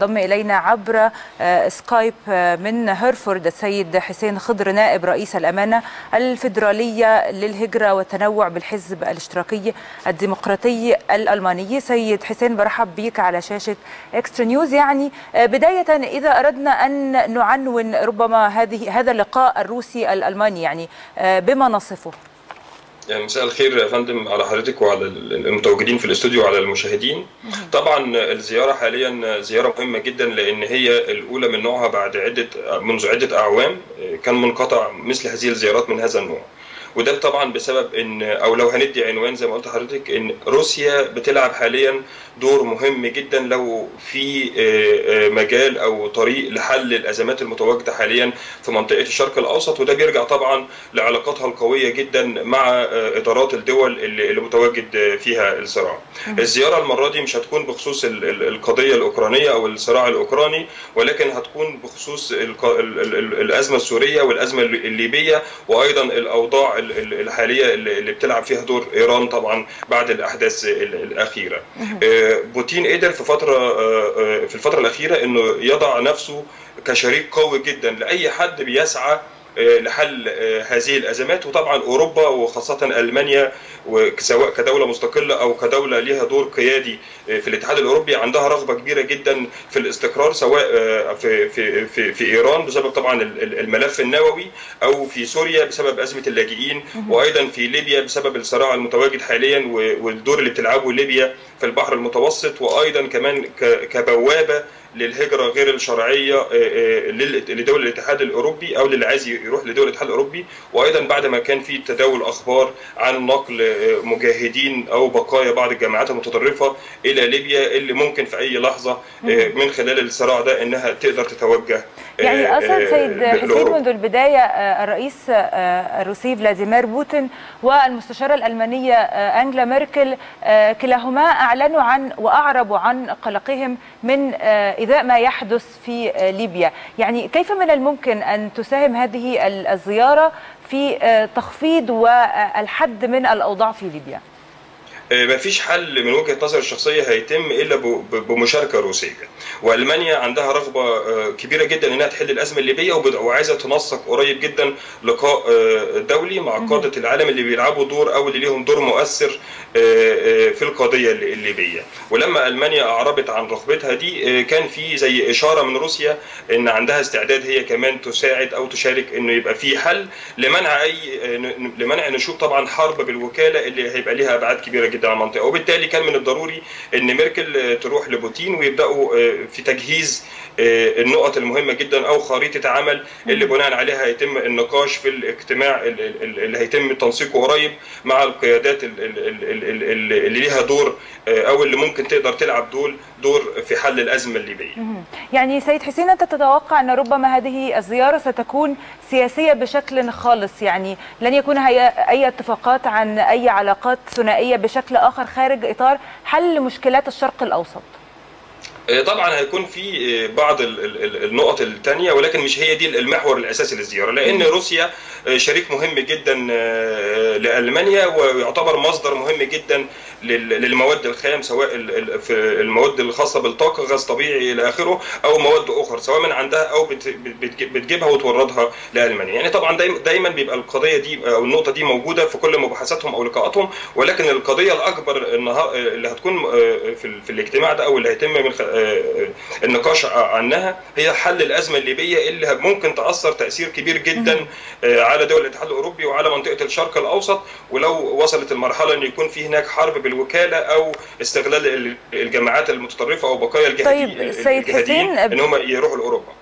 ضم إلينا عبر سكايب من هيرفورد السيد حسين خضر نائب رئيس الأمانة الفيدرالية للهجرة والتنوع بالحزب الاشتراكي الديمقراطي الألماني سيد حسين برحب بك على شاشة اكسترا نيوز يعني بداية إذا أردنا أن نعنون ربما هذه هذا اللقاء الروسي الألماني يعني بما نصفه يعني مساء الخير يا فندم على حضرتك وعلى المتواجدين في الاستوديو وعلى المشاهدين طبعا الزياره حاليا زياره مهمه جدا لان هي الاولى من نوعها بعد عده منذ عده اعوام كان منقطع مثل هذه الزيارات من هذا النوع وده طبعا بسبب ان او لو هندي عنوان زي ما قلت لحضرتك ان روسيا بتلعب حاليا دور مهم جدا لو في مجال او طريق لحل الازمات المتواجده حاليا في منطقه الشرق الاوسط وده بيرجع طبعا لعلاقاتها القويه جدا مع ادارات الدول اللي متواجد فيها الصراع. الزياره المره دي مش هتكون بخصوص القضيه الاوكرانيه او الصراع الاوكراني ولكن هتكون بخصوص الازمه السوريه والازمه الليبيه وايضا الاوضاع الحاليه اللي بتلعب فيها دور ايران طبعا بعد الاحداث الاخيره. بوتين قدر في فتره في الفتره الاخيره انه يضع نفسه كشريك قوي جدا لاي حد بيسعى لحل هذه الازمات وطبعا اوروبا وخاصه المانيا سواء كدوله مستقله او كدوله ليها دور قيادي في الاتحاد الاوروبي عندها رغبه كبيره جدا في الاستقرار سواء في في في, في ايران بسبب طبعا الملف النووي او في سوريا بسبب ازمه اللاجئين وايضا في ليبيا بسبب الصراع المتواجد حاليا والدور اللي بتلعبه ليبيا في البحر المتوسط وايضا كمان كبوابه للهجره غير الشرعيه لدول الاتحاد الاوروبي او للي عايز يروح لدول الاتحاد الاوروبي وايضا بعد ما كان في تداول اخبار عن نقل مجاهدين او بقايا بعض الجماعات المتطرفه الى ليبيا اللي ممكن في اي لحظه من خلال الصراع ده انها تقدر تتوجه يعني اصلا سيد حسين منذ البدايه الرئيس الروسي فلاديمير بوتين والمستشاره الالمانيه انجلا ميركل كلاهما اعلنوا عن واعربوا عن قلقهم من إذا ما يحدث في ليبيا يعني كيف من الممكن أن تساهم هذه الزيارة في تخفيض والحد من الأوضاع في ليبيا؟ ما فيش حل من وجهه نظري الشخصيه هيتم الا بمشاركه روسيه والمانيا عندها رغبه كبيره جدا انها تحل الازمه الليبيه وعايزه تنسق قريب جدا لقاء دولي مع قاده العالم اللي بيلعبوا دور او اللي ليهم دور مؤثر في القضيه الليبيه ولما المانيا اعربت عن رغبتها دي كان في زي اشاره من روسيا ان عندها استعداد هي كمان تساعد او تشارك انه يبقى في حل لمنع اي لمنع نشوب طبعا حرب بالوكاله اللي هيبقى ليها ابعاد كبيره جدا على المنطقه وبالتالي كان من الضروري ان ميركل تروح لبوتين ويبداوا في تجهيز النقط المهمه جدا او خريطه عمل اللي بناء عليها هيتم النقاش في الاجتماع اللي هيتم تنسيقه قريب مع القيادات اللي ليها دور او اللي ممكن تقدر تلعب دور دور في حل الازمه الليبيه. يعني سيد حسين انت تتوقع ان ربما هذه الزياره ستكون سياسيه بشكل خالص يعني لن يكون اي اتفاقات عن اي علاقات ثنائيه بشكل اخر خارج اطار حل مشكلات الشرق الاوسط. طبعا هيكون في بعض النقط الثانيه ولكن مش هي دي المحور الاساسي للزياره لان روسيا شريك مهم جدا لالمانيا ويعتبر مصدر مهم جدا للمواد الخام سواء في المواد الخاصه بالطاقه غاز طبيعي الى اخره او مواد اخرى سواء من عندها او بتجيبها وتوردها لالمانيا يعني طبعا دايما بيبقى القضيه دي او النقطه دي موجوده في كل مباحثاتهم او لقاءاتهم ولكن القضيه الاكبر اللي هتكون في الاجتماع ده او اللي هيتم من النقاش عنها هي حل الازمه الليبيه اللي ممكن تاثر تاثير كبير جدا على دول الاتحاد الاوروبي وعلى منطقه الشرق الاوسط ولو وصلت المرحله ان يكون في هناك حرب بالوكاله او استغلال الجماعات المتطرفه او بقايا الجهاديين طيب سيد حسين ان هم يروحوا لاوروبا